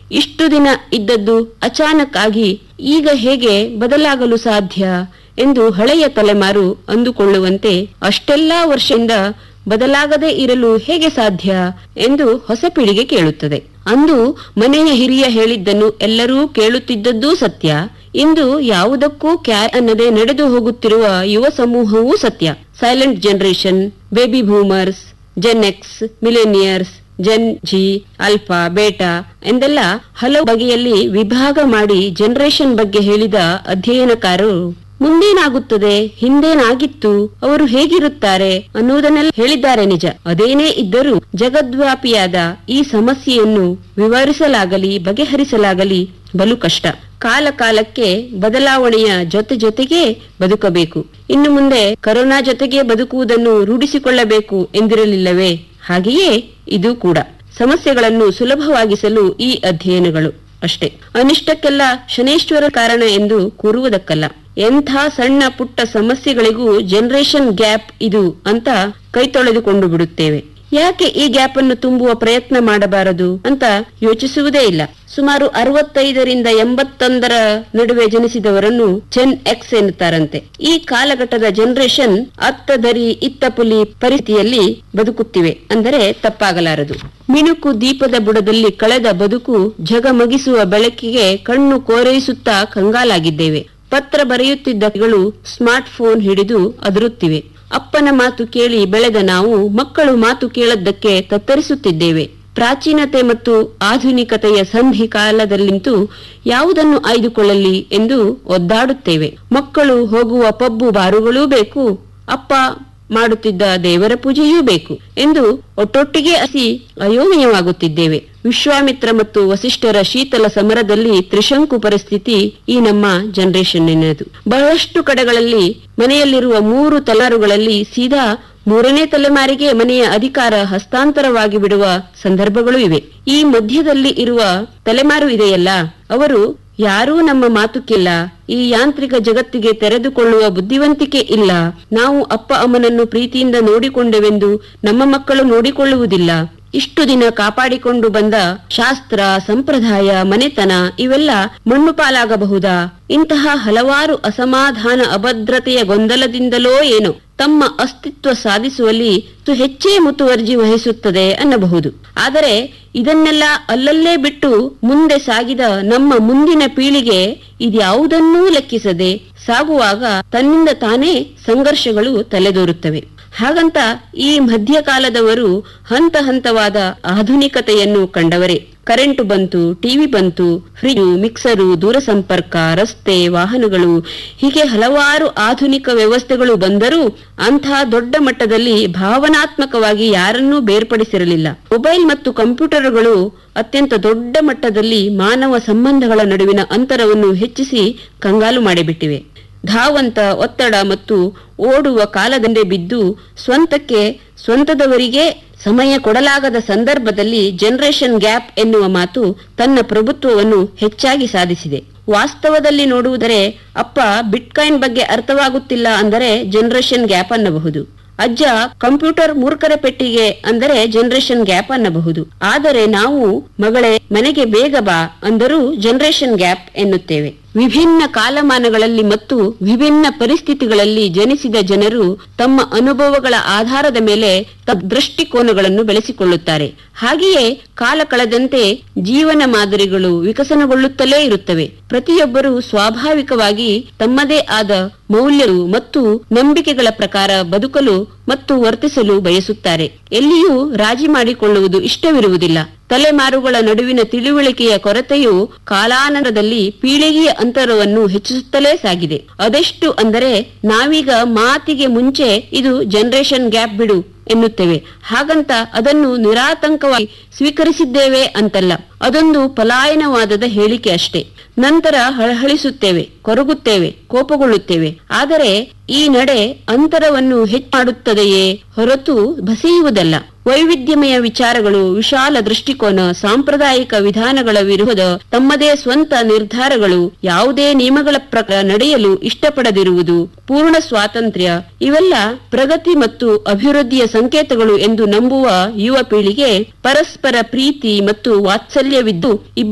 ಇಷ್ಟು ದಿನ ಇದ್ದದ್ದು ಅಚಾನಕ್ ಆಗಿ ಈಗ ಹೇಗೆ ಬದಲಾಗಲು ಸಾಧ್ಯ ಎಂದು ಹಳೆಯ ತಲೆಮಾರು ಅಂದುಕೊಳ್ಳುವಂತೆ ಅಷ್ಟೆಲ್ಲಾ ವರ್ಷದಿಂದ ಬದಲಾಗದೇ ಇರಲು ಹೇಗೆ ಸಾಧ್ಯ ಎಂದು ಹೊಸ ಪೀಳಿಗೆ ಕೇಳುತ್ತದೆ ಅಂದು ಮನೆಯ ಹಿರಿಯ ಹೇಳಿದ್ದನ್ನು ಎಲ್ಲರೂ ಕೇಳುತ್ತಿದ್ದದ್ದೂ ಸತ್ಯ ಇಂದು ಯಾವುದಕ್ಕೂ ಕ್ಯಾ ಅನ್ನದೆ ನಡೆದು ಹೋಗುತ್ತಿರುವ ಯುವ ಸಮೂಹವೂ ಸತ್ಯ silent generation baby boomers gen X millennials gen Z alpha beta ಎಂದೆಲ್ಲ ಹಲವು ಬಗೆಯಲ್ಲಿ ವಿಭಾಗ ಮಾಡಿ ಜನರೇಷನ್ ಬಗ್ಗೆ ಹೇಳಿದ ಅಧ್ಯಯನಕಾರರು ಮುಂದೇನಾಗುತ್ತದೆ ಹಿಂದೇನಾಗಿತ್ತು ಅವರು ಹೇಗಿರುತ್ತಾರೆ ಅನ್ನುವುದನ್ನೆಲ್ಲ ಹೇಳಿದ್ದಾರೆ ನಿಜ ಅದೇನೇ ಇದ್ದರೂ ಜಗದ್ವ್ಯಾಪಿಯಾದ ಈ ಸಮಸ್ಯೆಯನ್ನು ವಿವರಿಸಲಾಗಲಿ ಬಗೆಹರಿಸಲಾಗಲಿ ಬಲು ಕಷ್ಟ ಕಾಲ ಕಾಲಕ್ಕೆ ಬದಲಾವಣೆಯ ಜೊತೆ ಜೊತೆಗೆ ಬದುಕಬೇಕು ಇನ್ನು ಮುಂದೆ ಕರೋನಾ ಜೊತೆಗೆ ಬದುಕುವುದನ್ನು ರೂಢಿಸಿಕೊಳ್ಳಬೇಕು ಎಂದಿರಲಿಲ್ಲವೇ ಹಾಗೆಯೇ ಇದು ಕೂಡ ಸಮಸ್ಯೆಗಳನ್ನು ಸುಲಭವಾಗಿಸಲು ಈ ಅಧ್ಯಯನಗಳು ಅಷ್ಟೇ ಅನಿಷ್ಟಕ್ಕೆಲ್ಲ ಶನೇಶ್ವರ ಕಾರಣ ಎಂದು ಕೂರುವುದಕ್ಕಲ್ಲ ಎಂಥ ಸಣ್ಣ ಪುಟ್ಟ ಸಮಸ್ಯೆಗಳಿಗೂ ಜನರೇಷನ್ ಗ್ಯಾಪ್ ಇದು ಅಂತ ಕೈ ತೊಳೆದುಕೊಂಡು ಬಿಡುತ್ತೇವೆ ಯಾಕೆ ಈ ಗ್ಯಾಪ್ ಅನ್ನು ತುಂಬುವ ಪ್ರಯತ್ನ ಮಾಡಬಾರದು ಅಂತ ಯೋಚಿಸುವುದೇ ಇಲ್ಲ ಸುಮಾರು ಅರವತ್ತೈದರಿಂದ ಎಂಬತ್ತೊಂದರ ನಡುವೆ ಜನಿಸಿದವರನ್ನು ಜೆನ್ ಎಕ್ಸ್ ಎನ್ನುತ್ತಾರಂತೆ ಈ ಕಾಲಘಟ್ಟದ ಜನರೇಷನ್ ಅತ್ತ ದರಿ ಇತ್ತ ಪುಲಿ ಪರಿಸ್ಥಿತಿಯಲ್ಲಿ ಬದುಕುತ್ತಿವೆ ಅಂದರೆ ತಪ್ಪಾಗಲಾರದು ಮಿಣುಕು ದೀಪದ ಬುಡದಲ್ಲಿ ಕಳೆದ ಬದುಕು ಜಗಮಗಿಸುವ ಬೆಳಕಿಗೆ ಕಣ್ಣು ಕೋರೈಸುತ್ತಾ ಕಂಗಾಲಾಗಿದ್ದೇವೆ ಪತ್ರ ಬರೆಯುತ್ತಿದ್ದಗಳು ಸ್ಮಾರ್ಟ್ ಫೋನ್ ಹಿಡಿದು ಅದರುತ್ತಿವೆ ಅಪ್ಪನ ಮಾತು ಕೇಳಿ ಬೆಳೆದ ನಾವು ಮಕ್ಕಳು ಮಾತು ಕೇಳದ್ದಕ್ಕೆ ತತ್ತರಿಸುತ್ತಿದ್ದೇವೆ ಪ್ರಾಚೀನತೆ ಮತ್ತು ಆಧುನಿಕತೆಯ ಸಂಧಿ ಕಾಲದಲ್ಲಿಂತೂ ಯಾವುದನ್ನು ಆಯ್ದುಕೊಳ್ಳಲಿ ಎಂದು ಒದ್ದಾಡುತ್ತೇವೆ ಮಕ್ಕಳು ಹೋಗುವ ಪಬ್ಬು ಬಾರುಗಳೂ ಬೇಕು ಅಪ್ಪ ಮಾಡುತ್ತಿದ್ದ ದೇವರ ಪೂಜೆಯೂ ಬೇಕು ಎಂದು ಒಟ್ಟೊಟ್ಟಿಗೆ ಅಸಿ ಅಯೋಮಯವಾಗುತ್ತಿದ್ದೇವೆ ವಿಶ್ವಾಮಿತ್ರ ಮತ್ತು ವಸಿಷ್ಠರ ಶೀತಲ ಸಮರದಲ್ಲಿ ತ್ರಿಶಂಕು ಪರಿಸ್ಥಿತಿ ಈ ನಮ್ಮ ಜನರೇಷನ್ನಿನದು ಬಹಳಷ್ಟು ಕಡೆಗಳಲ್ಲಿ ಮನೆಯಲ್ಲಿರುವ ಮೂರು ತಲಾರುಗಳಲ್ಲಿ ಸೀದಾ ಮೂರನೇ ತಲೆಮಾರಿಗೆ ಮನೆಯ ಅಧಿಕಾರ ಹಸ್ತಾಂತರವಾಗಿ ಬಿಡುವ ಸಂದರ್ಭಗಳು ಇವೆ ಈ ಮಧ್ಯದಲ್ಲಿ ಇರುವ ತಲೆಮಾರು ಇದೆಯಲ್ಲ ಅವರು ಯಾರೂ ನಮ್ಮ ಮಾತು ಕೇಳ ಈ ಯಾಂತ್ರಿಕ ಜಗತ್ತಿಗೆ ತೆರೆದುಕೊಳ್ಳುವ ಬುದ್ಧಿವಂತಿಕೆ ಇಲ್ಲ ನಾವು ಅಪ್ಪ ಅಮ್ಮನನ್ನು ಪ್ರೀತಿಯಿಂದ ನೋಡಿಕೊಂಡೆವೆಂದು ನಮ್ಮ ಮಕ್ಕಳು ನೋಡಿಕೊಳ್ಳುವುದಿಲ್ಲ ಇಷ್ಟು ದಿನ ಕಾಪಾಡಿಕೊಂಡು ಬಂದ ಶಾಸ್ತ್ರ ಸಂಪ್ರದಾಯ ಮನೆತನ ಇವೆಲ್ಲ ಮಣ್ಣು ಪಾಲಾಗಬಹುದಾ ಇಂತಹ ಹಲವಾರು ಅಸಮಾಧಾನ ಅಭದ್ರತೆಯ ಗೊಂದಲದಿಂದಲೋ ಏನೋ ತಮ್ಮ ಅಸ್ತಿತ್ವ ಸಾಧಿಸುವಲ್ಲಿ ತು ಹೆಚ್ಚೇ ಮುತುವರ್ಜಿ ವಹಿಸುತ್ತದೆ ಅನ್ನಬಹುದು ಆದರೆ ಇದನ್ನೆಲ್ಲ ಅಲ್ಲಲ್ಲೇ ಬಿಟ್ಟು ಮುಂದೆ ಸಾಗಿದ ನಮ್ಮ ಮುಂದಿನ ಪೀಳಿಗೆ ಇದ್ಯಾವುದನ್ನೂ ಲೆಕ್ಕಿಸದೆ ಸಾಗುವಾಗ ತನ್ನಿಂದ ತಾನೇ ಸಂಘರ್ಷಗಳು ತಲೆದೋರುತ್ತವೆ ಹಾಗಂತ ಈ ಮಧ್ಯಕಾಲದವರು ಹಂತ ಹಂತವಾದ ಆಧುನಿಕತೆಯನ್ನು ಕಂಡವರೇ ಕರೆಂಟು ಬಂತು ಟಿವಿ ಬಂತು ಫ್ರಿಜು ಮಿಕ್ಸರು ದೂರಸಂಪರ್ಕ ರಸ್ತೆ ವಾಹನಗಳು ಹೀಗೆ ಹಲವಾರು ಆಧುನಿಕ ವ್ಯವಸ್ಥೆಗಳು ಬಂದರೂ ಅಂಥ ದೊಡ್ಡ ಮಟ್ಟದಲ್ಲಿ ಭಾವನಾತ್ಮಕವಾಗಿ ಯಾರನ್ನೂ ಬೇರ್ಪಡಿಸಿರಲಿಲ್ಲ ಮೊಬೈಲ್ ಮತ್ತು ಕಂಪ್ಯೂಟರ್ಗಳು ಅತ್ಯಂತ ದೊಡ್ಡ ಮಟ್ಟದಲ್ಲಿ ಮಾನವ ಸಂಬಂಧಗಳ ನಡುವಿನ ಅಂತರವನ್ನು ಹೆಚ್ಚಿಸಿ ಕಂಗಾಲು ಮಾಡಿಬಿಟ್ಟಿವೆ ಧಾವಂತ ಒತ್ತಡ ಮತ್ತು ಓಡುವ ಕಾಲದಂಡೆ ಬಿದ್ದು ಸ್ವಂತಕ್ಕೆ ಸ್ವಂತದವರಿಗೆ ಸಮಯ ಕೊಡಲಾಗದ ಸಂದರ್ಭದಲ್ಲಿ ಜನರೇಷನ್ ಗ್ಯಾಪ್ ಎನ್ನುವ ಮಾತು ತನ್ನ ಪ್ರಭುತ್ವವನ್ನು ಹೆಚ್ಚಾಗಿ ಸಾಧಿಸಿದೆ ವಾಸ್ತವದಲ್ಲಿ ನೋಡುವುದರೆ ಅಪ್ಪ ಬಿಟ್ಕಾಯಿನ್ ಬಗ್ಗೆ ಅರ್ಥವಾಗುತ್ತಿಲ್ಲ ಅಂದರೆ ಜನರೇಷನ್ ಗ್ಯಾಪ್ ಅನ್ನಬಹುದು ಅಜ್ಜ ಕಂಪ್ಯೂಟರ್ ಮೂರ್ಖರ ಪೆಟ್ಟಿಗೆ ಅಂದರೆ ಜನರೇಷನ್ ಗ್ಯಾಪ್ ಅನ್ನಬಹುದು ಆದರೆ ನಾವು ಮಗಳೇ ಮನೆಗೆ ಬೇಗ ಬಾ ಅಂದರೂ ಜನರೇಷನ್ ಗ್ಯಾಪ್ ಎನ್ನುತ್ತೇವೆ ವಿಭಿನ್ನ ಕಾಲಮಾನಗಳಲ್ಲಿ ಮತ್ತು ವಿಭಿನ್ನ ಪರಿಸ್ಥಿತಿಗಳಲ್ಲಿ ಜನಿಸಿದ ಜನರು ತಮ್ಮ ಅನುಭವಗಳ ಆಧಾರದ ಮೇಲೆ ತಮ್ಮ ದೃಷ್ಟಿಕೋನಗಳನ್ನು ಬೆಳೆಸಿಕೊಳ್ಳುತ್ತಾರೆ ಹಾಗೆಯೇ ಕಾಲ ಕಳೆದಂತೆ ಜೀವನ ಮಾದರಿಗಳು ವಿಕಸನಗೊಳ್ಳುತ್ತಲೇ ಇರುತ್ತವೆ ಪ್ರತಿಯೊಬ್ಬರು ಸ್ವಾಭಾವಿಕವಾಗಿ ತಮ್ಮದೇ ಆದ ಮೌಲ್ಯಗಳು ಮತ್ತು ನಂಬಿಕೆಗಳ ಪ್ರಕಾರ ಬದುಕಲು ಮತ್ತು ವರ್ತಿಸಲು ಬಯಸುತ್ತಾರೆ ಎಲ್ಲಿಯೂ ರಾಜಿ ಮಾಡಿಕೊಳ್ಳುವುದು ಇಷ್ಟವಿರುವುದಿಲ್ಲ ತಲೆಮಾರುಗಳ ನಡುವಿನ ತಿಳುವಳಿಕೆಯ ಕೊರತೆಯು ಕಾಲಾನಂತರದಲ್ಲಿ ಪೀಳಿಗೆಯ ಅಂತರವನ್ನು ಹೆಚ್ಚಿಸುತ್ತಲೇ ಸಾಗಿದೆ ಅದೆಷ್ಟು ಅಂದರೆ ನಾವೀಗ ಮಾತಿಗೆ ಮುಂಚೆ ಇದು ಜನರೇಷನ್ ಗ್ಯಾಪ್ ಬಿಡು ಎನ್ನುತ್ತೇವೆ ಹಾಗಂತ ಅದನ್ನು ನಿರಾತಂಕವಾಗಿ ಸ್ವೀಕರಿಸಿದ್ದೇವೆ ಅಂತಲ್ಲ ಅದೊಂದು ಪಲಾಯನವಾದದ ಹೇಳಿಕೆ ಅಷ್ಟೇ ನಂತರ ಹಳಹಳಿಸುತ್ತೇವೆ ಕೊರಗುತ್ತೇವೆ ಕೋಪಗೊಳ್ಳುತ್ತೇವೆ ಆದರೆ ಈ ನಡೆ ಅಂತರವನ್ನು ಹೆಚ್ಚು ಮಾಡುತ್ತದೆಯೇ ಹೊರತು ಬಸೆಯುವುದಲ್ಲ ವೈವಿಧ್ಯಮಯ ವಿಚಾರಗಳು ವಿಶಾಲ ದೃಷ್ಟಿಕೋನ ಸಾಂಪ್ರದಾಯಿಕ ವಿಧಾನಗಳ ವಿರುದ್ಧ ತಮ್ಮದೇ ಸ್ವಂತ ನಿರ್ಧಾರಗಳು ಯಾವುದೇ ನಿಯಮಗಳ ಪ್ರಕಾರ ನಡೆಯಲು ಇಷ್ಟಪಡದಿರುವುದು ಪೂರ್ಣ ಸ್ವಾತಂತ್ರ್ಯ ಇವೆಲ್ಲ ಪ್ರಗತಿ ಮತ್ತು ಅಭಿವೃದ್ಧಿಯ ಸಂಕೇತಗಳು ಎಂದು ನಂಬುವ ಯುವ ಪೀಳಿಗೆ ಪರಸ್ಪರ ಪ್ರೀತಿ ಮತ್ತು ವಾತ್ಸಲ್ಯವಿದ್ದು